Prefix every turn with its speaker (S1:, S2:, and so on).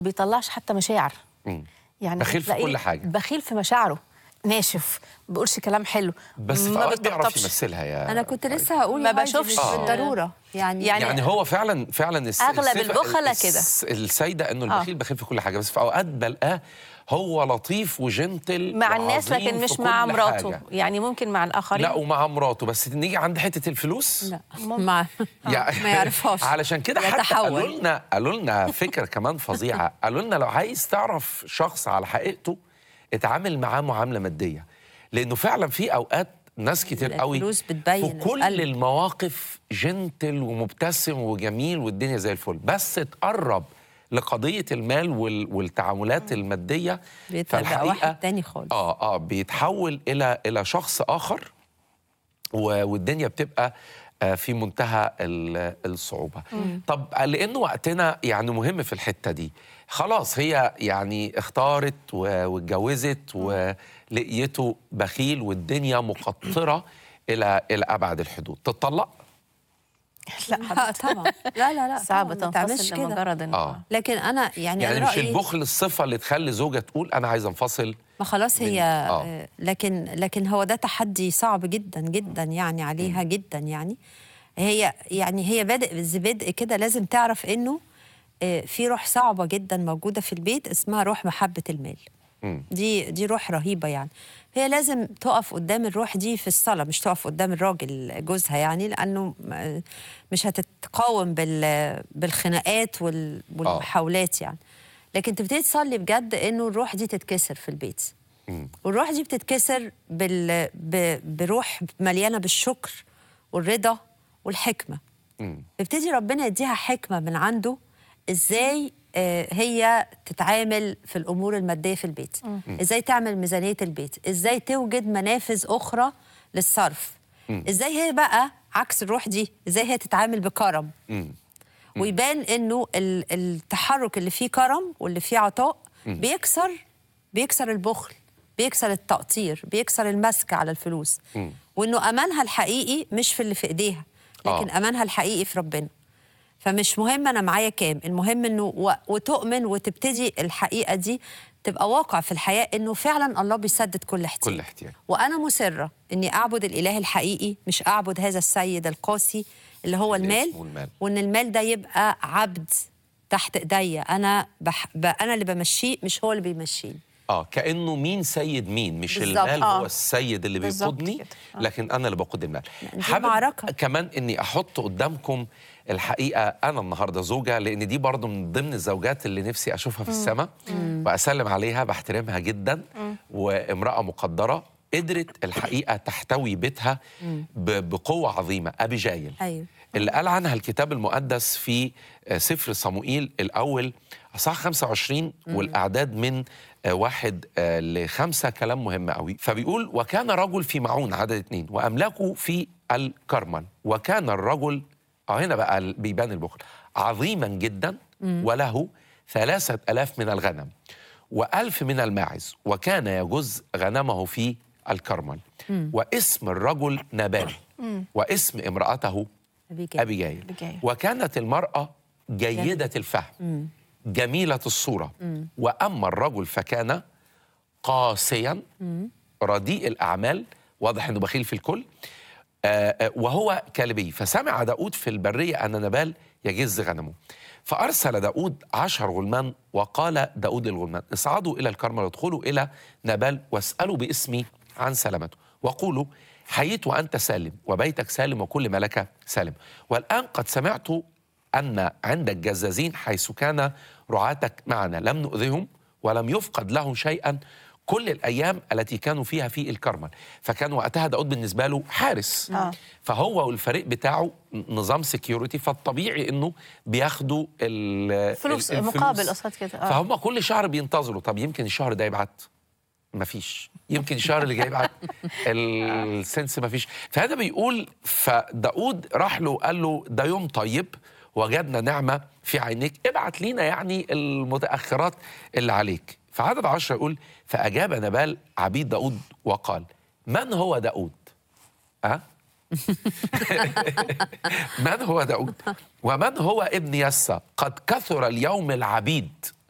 S1: بيطلعش حتى مشاعر
S2: مم.
S1: يعني
S2: بخيل في
S1: هتلاقيه
S2: كل حاجة.
S1: بخيل في مشاعره ناشف ما بيقولش كلام حلو
S2: بس في
S1: ما
S2: اوقات بيعرف
S1: بيطبطبش.
S2: يمثلها يا
S3: انا كنت لسه هقول
S1: ما
S3: يا هايدي
S1: بشوفش-
S3: مش
S1: آه.
S3: بالضروره يعني
S1: يعني-
S2: يعني هو فعلا فعلا الس-
S1: أغلب
S2: الصفة-
S1: البخلة
S2: الس-
S1: كده.
S2: السيده انه البخيل بخيل في كل حاجه بس في اوقات بلقاه هو لطيف وجنتل
S1: مع الناس
S2: وعظيم
S1: لكن
S2: في
S1: مش
S2: كل
S1: مع مراته
S2: حاجة.
S1: يعني ممكن مع الاخرين
S2: لا ومع مراته بس نيجي عند حته الفلوس
S3: لا ما
S2: يعني
S3: ما يعرفهاش
S2: علشان كده حتى
S3: يتحول.
S2: قالوا لنا قالوا لنا فكره كمان فظيعه قالوا لنا لو عايز تعرف شخص على حقيقته اتعامل معاه معامله ماديه لانه فعلا في اوقات ناس كتير قوي
S3: الفلوس بتبين
S2: في كل
S3: القلب.
S2: المواقف جنتل ومبتسم وجميل والدنيا زي الفل بس تقرب لقضيه المال وال- والتعاملات الماديه
S3: بيتبقى واحد تاني خالص
S2: اه اه بيتحول الى الى شخص اخر و- والدنيا بتبقى آه، في منتهى ال- الصعوبه طب لانه وقتنا يعني مهم في الحته دي خلاص هي يعني اختارت و- واتجوزت ولقيته بخيل والدنيا مقطره الى الى ابعد الحدود تطلق
S1: لا
S3: لا طبعا لا لا لا
S1: صعب
S3: طبعاً، ما تعملش
S1: تنفصل
S3: كده
S1: لمجرد انه
S2: آه.
S3: لكن انا يعني,
S2: يعني
S3: أنا
S2: مش
S3: رأيي
S2: البخل الصفه اللي تخلي زوجه تقول انا عايزه انفصل
S3: ما خلاص هي
S2: آه.
S3: آه. لكن لكن هو ده تحدي صعب جدا جدا يعني عليها جدا يعني هي يعني هي بادئ بدء كده لازم تعرف انه آه، في روح صعبه جدا موجوده في البيت اسمها روح محبه المال
S2: مم.
S3: دي دي روح رهيبه يعني هي لازم تقف قدام الروح دي في الصلاه مش تقف قدام الراجل جوزها يعني لانه م- مش هتتقاوم بال بالخناقات وال- والمحاولات يعني لكن تبتدي تصلي بجد انه الروح دي تتكسر في البيت
S2: مم.
S3: والروح دي بتتكسر بال... ب... بروح مليانه بالشكر والرضا والحكمه
S2: مم.
S3: يبتدي ربنا يديها حكمه من عنده ازاي آه، هي تتعامل في الامور الماديه في البيت ازاي تعمل ميزانيه البيت ازاي توجد منافذ اخرى للصرف ازاي هي بقى عكس الروح دي ازاي هي تتعامل بكرم
S2: مم.
S3: ويبان انه ال- التحرك اللي فيه كرم واللي فيه عطاء بيكسر بيكسر البخل بيكسر التقطير بيكسر المسك على الفلوس
S2: مم.
S3: وانه امانها الحقيقي مش في اللي في ايديها لكن
S2: آه.
S3: امانها الحقيقي في ربنا فمش مهم انا معايا كام المهم انه و... وتؤمن وتبتدي الحقيقه دي تبقى واقع في الحياه انه فعلا الله بيسدد كل احتياج
S2: كل احتياج.
S3: وانا مصره اني اعبد الاله الحقيقي مش اعبد هذا السيد القاسي اللي هو
S2: اللي
S3: المال
S2: اسمه المال.
S3: وان المال ده يبقى عبد تحت ايديا انا بح... ب... انا اللي بمشيه مش هو اللي بيمشيني
S2: اه كانه مين سيد مين مش
S3: بالظبط،
S2: المال
S1: آه.
S2: هو السيد اللي
S1: بالظبط
S2: بيقودني
S1: كده، آه.
S2: لكن انا اللي بقود المال
S3: دي معركة.
S2: كمان اني احط قدامكم الحقيقه انا النهارده زوجه لان دي برضو من ضمن الزوجات اللي نفسي اشوفها في السماء واسلم عليها بحترمها جدا وامراه مقدره قدرت الحقيقه تحتوي بيتها ب- بقوه عظيمه ابي جايل
S3: ايوه
S2: اللي قال عنها الكتاب المقدس في آه، سفر صموئيل الأول أصحاح 25 والأعداد من آه، واحد آه، لخمسة كلام مهم قوي فبيقول وكان رجل في معون عدد اتنين وأملاكه في الكرمل وكان الرجل اه هنا بقى ال- بيبان البخل عظيما جدا وله ثلاثة ألاف من الغنم وألف من الماعز وكان يجز غنمه في الكرمل واسم الرجل نبال واسم امرأته
S3: أبيجايل.
S2: أبيجايل
S1: أبيجايل.
S2: وكانت المرأة جيدة الفهم جميلة الصورة وأما الرجل فكان قاسيا رديء الأعمال واضح أنه بخيل في الكل آه، آه، وهو كلبي فسمع داود في البرية أن نبال يجز غنمه فأرسل داود عشر غلمان وقال داود للغلمان اصعدوا إلى الكرمل وادخلوا إلى نبال واسألوا باسمي عن سلامته وقولوا حييت وأنت سالم وبيتك سالم وكل ما لك سالم والآن قد سمعت أن عندك جزازين حيث كان رعاتك معنا لم نؤذهم ولم يفقد لهم شيئا كل الأيام التي كانوا فيها في الكرمل فكان وقتها داود بالنسبة له حارس
S1: آه.
S2: فهو والفريق بتاعه نظام سكيورتي فالطبيعي انه بياخدوا ال-
S1: فلوس
S2: ال-
S1: مقابل قصاد كده آه.
S2: فهم كل شهر بينتظروا طب يمكن الشهر ده يبعت مفيش يمكن الشهر اللي جاي يبعت السنس مفيش فهذا بيقول فداود راح له قال له ده يوم طيب وجدنا نعمة في عينيك ابعت لينا يعني المتأخرات اللي عليك فعدد عشرة يقول فأجاب نبال عبيد داود وقال من هو داود أه؟ من هو داود ومن هو ابن يسى قد كثر اليوم العبيد